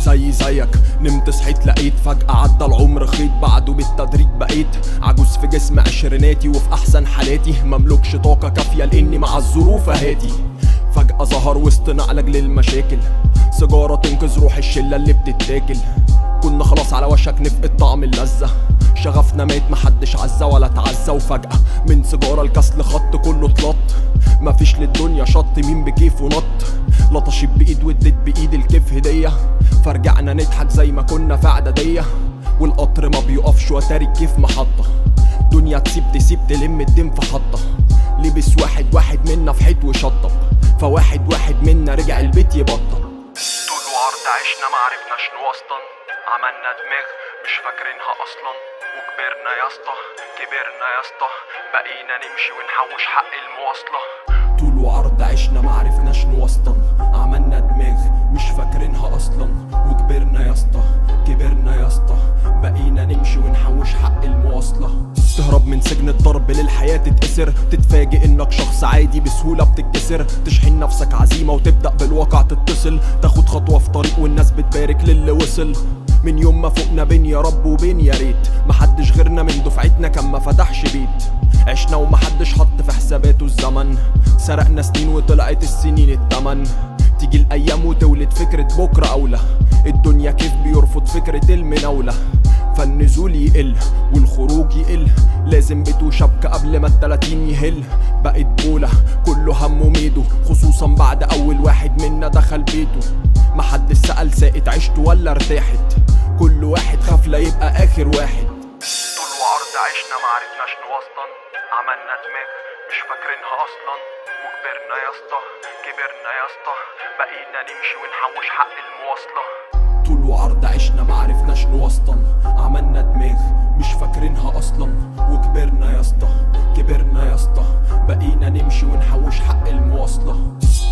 زي زيك نمت صحيت لقيت فجأة عدى العمر خيط بعده بالتدريج بقيت عجوز في جسم عشريناتي وفي أحسن حالاتي مملكش طاقة كافية لإني مع الظروف أهاتي فجأة ظهر وسط نعلج للمشاكل سيجارة تنقذ روح الشلة اللي بتتاكل كنا خلاص على وشك نفقد طعم اللذة شغفنا مات محدش عزة ولا اتعزى وفجأة من سيجارة الكسل خط كله اتلط مفيش للدنيا شط مين بكيفه نط لطشت بايد واديت بايد الكيف هدية فرجعنا نضحك زي ما كنا في اعدادية والقطر ما بيقفش وتاري الكيف محطة دنيا تسيب تسيب تلم الدم في حطة لبس واحد واحد منا في حيط وشطب فواحد واحد منا رجع البيت يبطل طول وعرض عشنا معرفناش نوسطن عملنا دماغ مش فاكرينها اصلا وكبرنا يا اسطى كبرنا يا اسطى بقينا نمشي ونحوش حق المواصله طول وعرض عشنا معرفناش نوسطن عملنا دماغ مش فاكرينها اصلا وكبرنا يا اسطى كبرنا يا اسطى بقينا نمشي ونحوش حق المواصله تهرب من سجن الضرب للحياة تتكسر تتفاجئ انك شخص عادي بسهولة بتتكسر تشحن نفسك عزيمة وتبدأ بالواقع تتصل تاخد خطوة في طريق والناس بتبارك للي وصل من يوم ما فوقنا بين يا رب وبين يا ريت محدش غيرنا من دفعتنا كان ما فتحش بيت عشنا ومحدش حط في حساباته الزمن سرقنا سنين وطلعت السنين التمن تيجي الايام وتولد فكرة بكرة اولى الدنيا كيف بيرفض فكرة المناولة فالنزول يقل والخروج يقل لازم بيت وشبكة قبل ما التلاتين يهل بقت بولة كله همه ميدو خصوصا بعد اول واحد منا دخل بيته محدش سأل ساقت عشت ولا ارتاحت كل واحد خاف لا يبقى اخر واحد طول وعرض عشنا معرفناش نوسطن عملنا دماغ مش فاكرينها اصلا وكبرنا يا اسطى كبرنا يا اسطى بقينا نمشي ونحوش حق المواصله طول وعرض عشنا معرفناش نوسطن عملنا دماغ مش فاكرينها اصلا وكبرنا يا اسطى كبرنا يا اسطى بقينا نمشي ونحوش حق المواصله